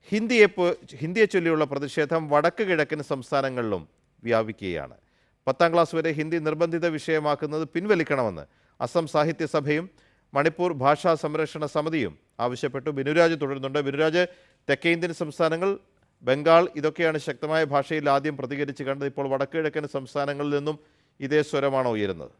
ഹിന്ദിയെ പോ- ഹിന്ദിയെ ചൊല്ലിയുള്ള പ്രതിഷേധം വടക്ക് കിഴക്കൻ സംസ്ഥാനങ്ങളിലും വ്യാപിക്കുകയാണ് പത്താം ക്ലാസ് വരെ ഹിന്ദി നിർബന്ധിത വിഷയമാക്കുന്നത് പിൻവലിക്കണമെന്ന് അസം സാഹിത്യ സഭയും മണിപ്പൂർ ഭാഷാ സംരക്ഷണ സമിതിയും ആവശ്യപ്പെട്ടു ബിനുരാജ് തുടരുന്നുണ്ട് ബിനുരാജ് തെക്കേ ഇന്ത്യൻ സംസ്ഥാനങ്ങൾ ബംഗാൾ ഇതൊക്കെയാണ് ശക്തമായ ഭാഷയിൽ ആദ്യം പ്രതികരിച്ച് കണ്ടത് ഇപ്പോൾ വടക്ക് കിഴക്കൻ സംസ്ഥാനങ്ങളിൽ നിന്നും ഇതേ സ്വരമാണോ ഉയരുന്നത്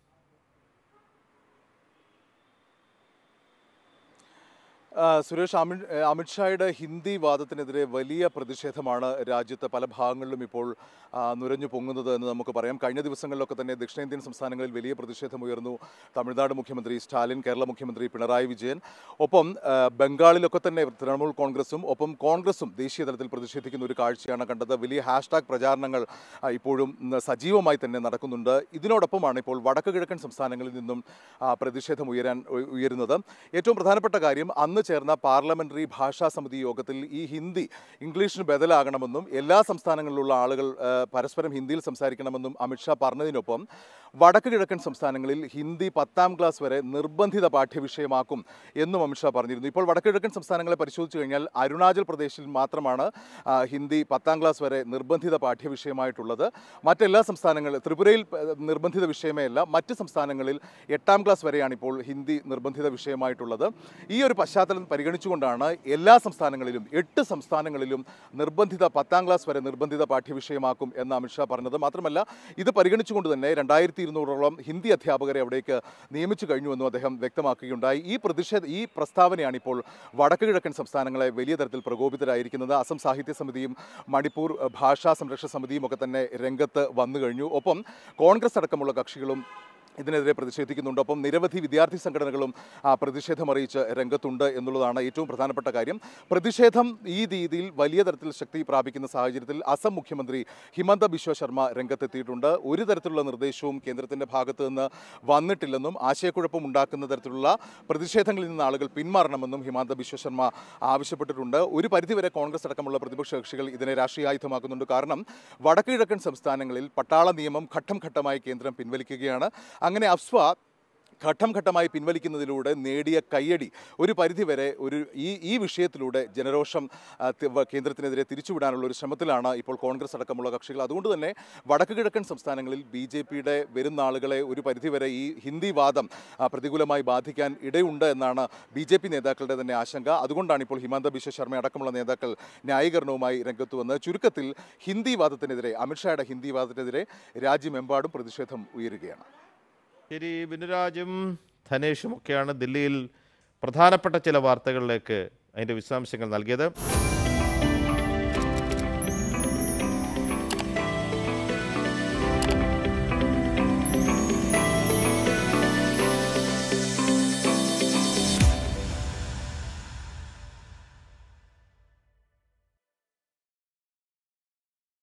ആ, സുരേഷ് അമിത് ഏ, അമിത്ഷായുടെ ഹിന്ദി വാദത്തിനെതിരെ വലിയ പ്രതിഷേധമാണ് രാജ്യത്ത് പല ഭാഗങ്ങളിലും ഇപ്പോൾ ആ, നുരഞ്ഞു പൊങ്ങുന്നത് എന്ന് നമുക്ക് പറയാം കഴിഞ്ഞ ദിവസങ്ങളിലൊക്കെ തന്നെ ദക്ഷിണേന്ത്യൻ സംസ്ഥാനങ്ങളിൽ വലിയ പ്രതിഷേധം ഉയർന്നു തമിഴ്നാട് മുഖ്യമന്ത്രി സ്റ്റാലിൻ കേരള മുഖ്യമന്ത്രി പിണറായി വിജയൻ ഒപ്പം ആ, ബംഗാളിലൊക്കെ തന്നെ തൃണമൂൽ കോൺഗ്രസും ഒപ്പം കോൺഗ്രസും ദേശീയ തലത്തിൽ പ്രതിഷേധിക്കുന്ന ഒരു കാഴ്ചയാണ് കണ്ടത് വലിയ ഹാഷ്ടാഗ് പ്രചാരണങ്ങൾ ആ, ഇപ്പോഴും ഉം, സജീവമായി തന്നെ നടക്കുന്നുണ്ട് ഇതിനോടൊപ്പമാണ് ഇപ്പോൾ വടക്ക് കിഴക്കൻ സംസ്ഥാനങ്ങളിൽ നിന്നും ആ, പ്രതിഷേധം ഉയരാൻ ഉ- ഉയരുന്നത് ഏറ്റവും പ്രധാനപ്പെട്ട കാര്യം അന്ന് ചേർന്ന പാർലമെന്ററി ഭാഷാ സമിതി യോഗത്തിൽ ഈ ഹിന്ദി ഇംഗ്ലീഷിന് ബദലാകണമെന്നും എല്ലാ സംസ്ഥാനങ്ങളിലുള്ള ആളുകൾ ആ, പരസ്പരം ഹിന്ദിയിൽ സംസാരിക്കണമെന്നും അമിത്ഷാ പറഞ്ഞതിനൊപ്പം വടക്ക് കിഴക്കൻ സംസ്ഥാനങ്ങളിൽ ഹിന്ദി പത്താം ക്ലാസ് വരെ നിർബന്ധിത പാഠ്യവിഷയമാക്കും എന്നും അമിത്ഷാ പറഞ്ഞിരുന്നു ഇപ്പോൾ വടക്ക് കിഴക്കൻ സംസ്ഥാനങ്ങളെ പരിശോധിച്ചു കഴിഞ്ഞാൽ അരുണാചൽ പ്രദേശിൽ മാത്രമാണ് ആ, ഹിന്ദി പത്താം ക്ലാസ് വരെ നിർബന്ധിത പാഠ്യവിഷയമായിട്ടുള്ളത് മറ്റെല്ലാ സംസ്ഥാനങ്ങളിൽ ത്രിപുരയിൽ ആ, നിർബന്ധിത വിഷയമേ അല്ല മറ്റ് സംസ്ഥാനങ്ങളിൽ എട്ടാം ക്ലാസ് വരെയാണ് ഇപ്പോൾ ഹിന്ദി നിർബന്ധിത വിഷയമായിട്ടുള്ളത് ഈ ഒരു പശ്ചാത്തലം പരിഗണിച്ചുകൊണ്ടാണ് എല്ലാ സംസ്ഥാനങ്ങളിലും എട്ട് സംസ്ഥാനങ്ങളിലും നിർബന്ധിത പത്താം ക്ലാസ് വരെ നിർബന്ധിത പാഠ്യവിഷയമാക്കും എന്ന് അമിത്ഷാ പറഞ്ഞത് മാത്രമല്ല ഇത് പരിഗണിച്ചുകൊണ്ട് തന്നെ രണ്ടായിരത്തി ഇരുന്നൂറോളം ഹിന്ദി അധ്യാപകരെ അവിടേക്ക് നിയമിച്ചു കഴിഞ്ഞുവെന്നും അദ്ദേഹം വ്യക്തമാക്കുകയുണ്ടായി ഈ പ്രതിഷേധ ഈ പ്രസ്താവനയാണ് ഇപ്പോൾ വടക്ക് കിഴക്കൻ സംസ്ഥാനങ്ങളെ വലിയ തരത്തിൽ പ്രകോപിതരായിരിക്കുന്നത് അസം സാഹിത്യ സമിതിയും മണിപ്പൂർ അഹ്, ഭാഷാ സംരക്ഷണ സമിതിയും ഒക്കെ തന്നെ രംഗത്ത് വന്നു കഴിഞ്ഞു ഒപ്പം കോൺഗ്രസ് അടക്കമുള്ള കക്ഷികളും ഇതിനെതിരെ പ്രതിഷേധിക്കുന്നുണ്ട് ഒപ്പം നിരവധി വിദ്യാർത്ഥി സംഘടനകളും ആ, പ്രതിഷേധം അറിയിച്ച് രംഗത്തുണ്ട് എന്നുള്ളതാണ് ഏറ്റവും പ്രധാനപ്പെട്ട കാര്യം പ്രതിഷേധം ഈ രീതിയിൽ വലിയ തരത്തിൽ ശക്തി പ്രാപിക്കുന്ന സാഹചര്യത്തിൽ അസം മുഖ്യമന്ത്രി ഹിമന്ത ബിശ്വ ശർമ്മ രംഗത്തെത്തിയിട്ടുണ്ട് ഒരു തരത്തിലുള്ള നിർദ്ദേശവും കേന്ദ്രത്തിന്റെ ഭാഗത്ത് നിന്ന് വന്നിട്ടില്ലെന്നും ആശയക്കുഴപ്പം ഉണ്ടാക്കുന്ന തരത്തിലുള്ള പ്രതിഷേധങ്ങളിൽ നിന്ന് ആളുകൾ പിന്മാറണമെന്നും ഹിമന്ത ബിശ്വ ശർമ്മ ആവശ്യപ്പെട്ടിട്ടുണ്ട് ഒരു പരിധിവരെ കോൺഗ്രസ് അടക്കമുള്ള പ്രതിപക്ഷ കക്ഷികൾ ഇതിനെ രാഷ്ട്രീയായുധമാക്കുന്നുണ്ട് കാരണം വടക്ക് കിഴക്കൻ സംസ്ഥാനങ്ങളിൽ പട്ടാള നിയമം ഘട്ടം ഘട്ടമായി കേന്ദ്രം പിൻവലിക്കുകയാണ് അങ്ങനെ അഫ്സ്വ ഘട്ടം ഘട്ടമായി പിൻവലിക്കുന്നതിലൂടെ നേടിയ കയ്യടി ഒരു പരിധിവരെ ഒരു ഈ ഈ വിഷയത്തിലൂടെ ജനരോഷം ആ, തി- വ- കേന്ദ്രത്തിനെതിരെ തിരിച്ചുവിടാനുള്ള ഒരു ശ്രമത്തിലാണ് ഇപ്പോൾ കോൺഗ്രസ് അടക്കമുള്ള കക്ഷികൾ അതുകൊണ്ട് തന്നെ വടക്ക് കിഴക്കൻ സംസ്ഥാനങ്ങളിൽ ബി ജെ പിയുടെ വരും നാളുകളെ ഒരു പരിധിവരെ ഈ ഹിന്ദി വാദം ആ, പ്രതികൂലമായി ബാധിക്കാൻ ഇടയുണ്ട് എന്നാണ് ബി ജെ പി നേതാക്കളുടെ തന്നെ ആശങ്ക അതുകൊണ്ടാണ് ഇപ്പോൾ ഹിമന്ത ബിശ്വ ശർമ്മ അടക്കമുള്ള നേതാക്കൾ ന്യായീകരണവുമായി രംഗത്ത് വന്ന് ചുരുക്കത്തിൽ ഹിന്ദി വാദത്തിനെതിരെ അമിത്ഷായുടെ ഹിന്ദി വാദത്തിനെതിരെ രാജ്യമെമ്പാടും പ്രതിഷേധം ഉയരുകയാണ് ശരി ബിനുരാജും ധനേഷും ഒക്കെയാണ് ദില്ലിയിൽ പ്രധാനപ്പെട്ട ചില വാർത്തകളിലേക്ക് അതിൻ്റെ വിശദാംശങ്ങൾ നൽകിയത്